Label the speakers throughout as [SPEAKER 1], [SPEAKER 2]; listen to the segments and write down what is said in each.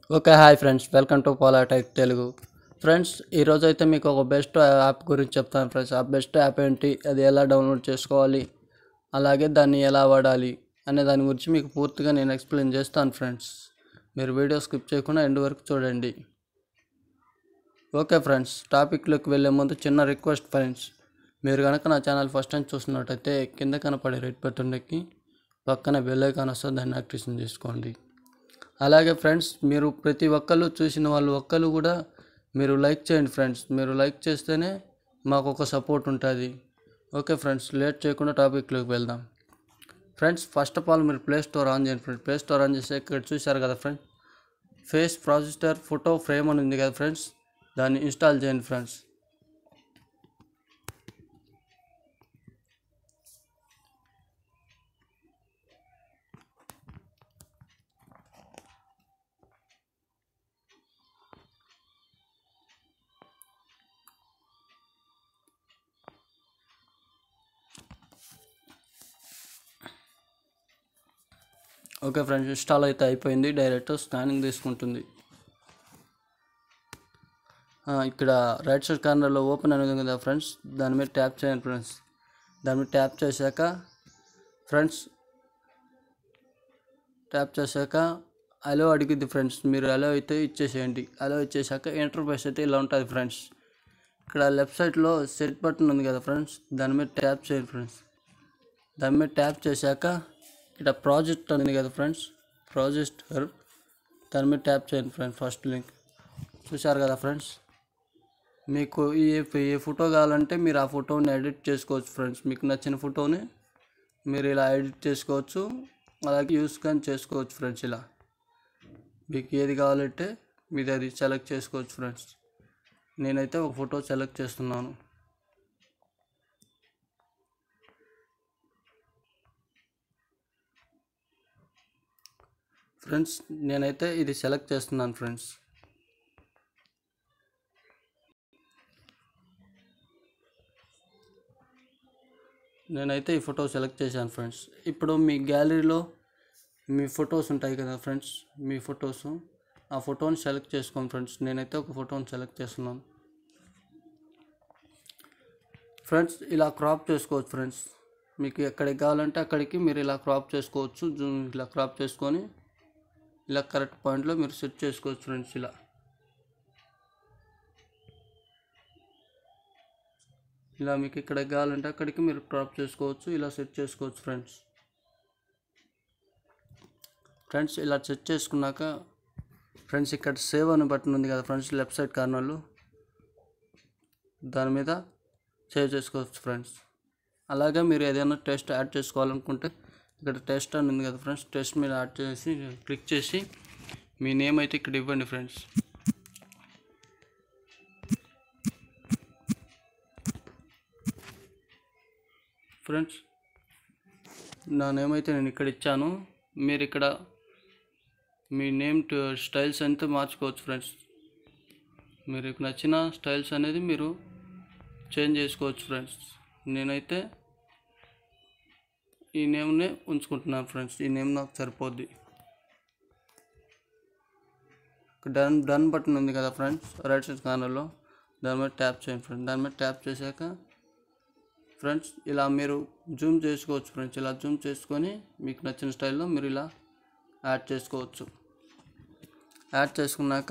[SPEAKER 1] okay hi friends welcome to పోలాటెక్ Telugu friends ఈరోజు అయితే మీకు ఒక బెస్ట్ యాప్ గురించి చెప్తాను ఫ్రెండ్స్ ఆ బెస్ట్ యాప్ ఏంటి అది ఎలా డౌన్లోడ్ చేసుకోవాలి అలాగే దాన్ని ఎలా వాడాలి అనే దాని గురించి మీకు పూర్తిగా నేను ఎక్స్ప్లెయిన్ చేస్తాను ఫ్రెండ్స్ మీరు వీడియో స్కిప్ చేయకుండా ఎండ్ వరకు చూడండి ఓకే ఫ్రెండ్స్ టాపిక్లోకి వెళ్ళే ముందు చిన్న రిక్వెస్ట్ ఫ్రెండ్స్ మీరు కనుక నా ఛానల్ ఫస్ట్ టైం చూస్తున్నట్టయితే కింద కనపడే రెడ్ బటన్కి పక్కన బెల్ ఐకాన్ వస్తుంది దాన్ని యాక్టివేషన్ చేసుకోండి అలాగే ఫ్రెండ్స్ మీరు ప్రతి ఒక్కళ్ళు చూసిన వాళ్ళు ఒక్కళ్ళు కూడా మీరు లైక్ చేయండి ఫ్రెండ్స్ మీరు లైక్ చేస్తేనే మాకు ఒక సపోర్ట్ ఉంటుంది ఓకే ఫ్రెండ్స్ లేట్ చేయకుండా టాపిక్లోకి వెళ్దాం ఫ్రెండ్స్ ఫస్ట్ ఆఫ్ ఆల్ మీరు ప్లే స్టోర్ ఆన్ చేయండి ఫ్రెండ్స్ ప్లే స్టోర్ ఆన్ చేస్తే ఇక్కడ చూశారు కదా friends face projector photo frame అని ఉంది కదా ఫ్రెండ్స్ దాన్ని ఇన్స్టాల్ చేయండి ఫ్రెండ్స్ ఓకే ఫ్రెండ్స్ ఇన్స్టాల్ అయితే అయిపోయింది డైరెక్ట్ స్కానింగ్ తీసుకుంటుంది ఆ, ఇక్కడ రైట్ సైడ్ కార్నర్లో ఓపెన్ అనేది ఉంది కదా ఫ్రెండ్స్ దాని మీద ట్యాప్ చేయండి ఫ్రెండ్స్ దాని మీద ట్యాప్ చేశాక ఫ్రెండ్స్ ట్యాప్ చేశాక అలో అడిగిద్ది ఫ్రెండ్స్ మీరు అలో అయితే ఇచ్చేసేయండి అలో ఇచ్చేసాక ఇంటర్ఫేస్ అయితే ఇలా ఉంటుంది ఫ్రెండ్స్ ఇక్కడ లెఫ్ట్ సైడ్లో సెట్ బటన్ ఉంది కదా ఫ్రెండ్స్ దాని మీద ట్యాప్ చేయండి ఫ్రెండ్స్ దాని మీద ట్యాప్ చేశాక ఇక్కడ ప్రాజెక్ట్ ఉంది కదా ఫ్రెండ్స్ ప్రాజెక్టర్ దాని మీద ట్యాప్ చేయండి ఫ్రెండ్స్ ఫస్ట్ లింక్ చూశారు కదా ఫ్రెండ్స్ మీకు ఏ ఏ ఫోటో కావాలంటే మీరు ఆ ఫోటోని ఎడిట్ చేసుకోవచ్చు ఫ్రెండ్స్ మీకు నచ్చిన ఫోటోని మీరు ఇలా ఎడిట్ చేసుకోవచ్చు అలాగే యూస్ కానీ చేసుకోవచ్చు ఫ్రెండ్స్ ఇలా మీకు ఏది కావాలంటే మీరు అది సెలెక్ట్ చేసుకోవచ్చు ఫ్రెండ్స్ నేనైతే ఒక ఫోటో సెలెక్ట్ చేస్తున్నాను ఫ్రెండ్స్ నేనైతే ఇది సెలెక్ట్ చేస్తున్నాను ఫ్రెండ్స్ నేనైతే ఈ ఫోటో సెలెక్ట్ చేశాను ఫ్రెండ్స్ ఇప్పుడు మీ గ్యాలరీలో మీ ఫొటోస్ ఉంటాయి కదా ఫ్రెండ్స్ మీ ఫొటోస్ ఆ ఫోటోని సెలెక్ట్ చేసుకోండి ఫ్రెండ్స్ నేనైతే ఒక ఫోటోని సెలెక్ట్ చేస్తున్నాను ఫ్రెండ్స్ ఇలా క్రాప్ చేసుకోవచ్చు ఫ్రెండ్స్ మీకు ఎక్కడికి కావాలంటే అక్కడికి మీరు ఇలా క్రాప్ చేసుకోవచ్చు జూమ్ ఇలా క్రాప్ చేసుకొని ఇలా కరెక్ట్ పాయింట్లో మీరు సెట్ చేసుకోవచ్చు ఫ్రెండ్స్ ఇలా ఇలా మీకు ఇక్కడ కావాలంటే అక్కడికి మీరు క్రాప్ చేసుకోవచ్చు ఇలా సెట్ చేసుకోవచ్చు ఫ్రెండ్స్ ఫ్రెండ్స్ ఇలా సెట్ చేసుకున్నాక ఫ్రెండ్స్ ఇక్కడ సేవ్ అని బటన్ ఉంది కదా ఫ్రెండ్స్ లెఫ్ట్ సైడ్ కార్నర్లో దాని మీద సేవ్ చేసుకోవచ్చు ఫ్రెండ్స్ అలాగే మీరు ఏదైనా టెస్ట్ యాడ్ చేసుకోవాలనుకుంటే ఇక్కడ టెస్ట్ అని ఉంది కదా ఫ్రెండ్స్ టెస్ట్ మీద యాడ్ చేసి క్లిక్ చేసి మీ నేమ్ అయితే ఇక్కడ ఇవ్వండి ఫ్రెండ్స్ ఫ్రెండ్స్ నా నేమ్ అయితే నేను ఇక్కడ ఇచ్చాను మీరు ఇక్కడ మీ నేమ్ టు- స్టైల్స్ అంతా మార్చుకోవచ్చు ఫ్రెండ్స్ మీకు నచ్చిన స్టైల్స్ అనేది మీరు చేంజ్ చేసుకోవచ్చు ఫ్రెండ్స్ నేనైతే ఈ నేమ్నే ఉంచుకుంటున్నాను ఫ్రెండ్స్ ఈ నేమ్ నాకు సరిపోద్ది డన్ డన్ బటన్ ఉంది కదా ఫ్రెండ్స్ రైట్ సైడ్ కార్నర్లో దాని మీద ట్యాప్ చేయండి ఫ్రెండ్స్ దాని మీద ట్యాప్ చేశాక ఫ్రెండ్స్ ఇలా మీరు జూమ్ చేసుకోవచ్చు ఫ్రెండ్స్ ఇలా జూమ్ చేసుకొని మీకు నచ్చిన స్టైల్లో మీరు ఇలా యాడ్ చేసుకోవచ్చు యాడ్ చేసుకున్నాక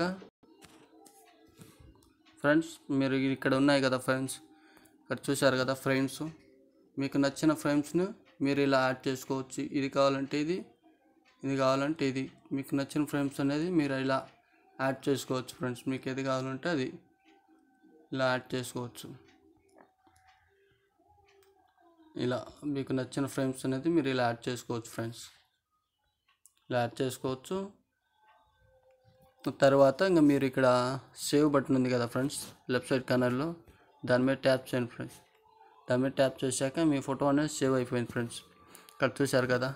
[SPEAKER 1] ఫ్రెండ్స్ మీరు ఇక్కడ ఉన్నాయి కదా ఫ్రెండ్స్ ఇక్కడ చూశారు కదా ఫ్రేమ్స్ మీకు నచ్చిన ఫ్రేమ్స్ను మీరు ఇలా యాడ్ చేసుకోవచ్చు ఇది కావాలంటే ఇది ఇది కావాలంటే ఇది మీకు నచ్చిన ఫ్రేమ్స్ అనేది మీరు ఇలా యాడ్ చేసుకోవచ్చు ఫ్రెండ్స్ మీకు ఏది కావాలంటే అది ఇలా యాడ్ చేసుకోవచ్చు ఇలా మీకు నచ్చిన ఫ్రేమ్స్ అనేది మీరు ఇలా యాడ్ చేసుకోవచ్చు ఫ్రెండ్స్ ఇలా యాడ్ చేసుకోవచ్చు తర్వాత ఇంకా మీరు ఇక్కడ సేవ్ బటన్ ఉంది కదా ఫ్రెండ్స్ లెఫ్ట్ సైడ్ కార్నర్లో దాని మీద ట్యాప్ చేయండి ఫ్రెండ్స్ దాని మీద ట్యాప్ చేశాక మీ ఫోటో అనేది సేవ్ అయిపోయింది ఫ్రెండ్స్ ఇక్కడ చూశారు కదా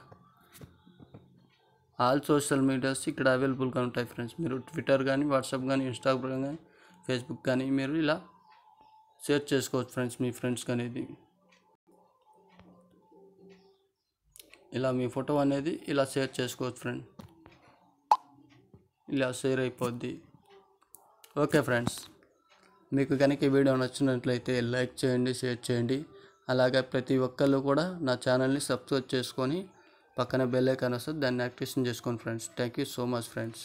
[SPEAKER 1] ఆల్ సోషల్ మీడియాస్ ఇక్కడ అవైలబుల్గా ఉంటాయి ఫ్రెండ్స్ మీరు ట్విట్టర్ కానీ వాట్సాప్ కానీ ఇన్స్టాగ్రామ్ కానీ ఫేస్బుక్ కానీ మీరు ఇలా షేర్ చేసుకోవచ్చు ఫ్రెండ్స్ మీ ఫ్రెండ్స్ కానీ ఇది ఇలా మీ ఫోటో అనేది ఇలా షేర్ చేసుకోవచ్చు ఫ్రెండ్ ఇలా షేర్ అయిపోద్ది ఓకే ఫ్రెండ్స్ మీకు కనుక ఈ వీడియో నచ్చినట్లయితే లైక్ చేయండి షేర్ చేయండి అలాగే ప్రతి ఒక్కళ్ళు కూడా నా ఛానల్ని సబ్స్క్రైబ్ చేసుకొని పక్కన బెల్ ఐకాన్ వస్తుంది దాన్ని యాక్టివేషన్ చేసుకోండి friends thank you so much friends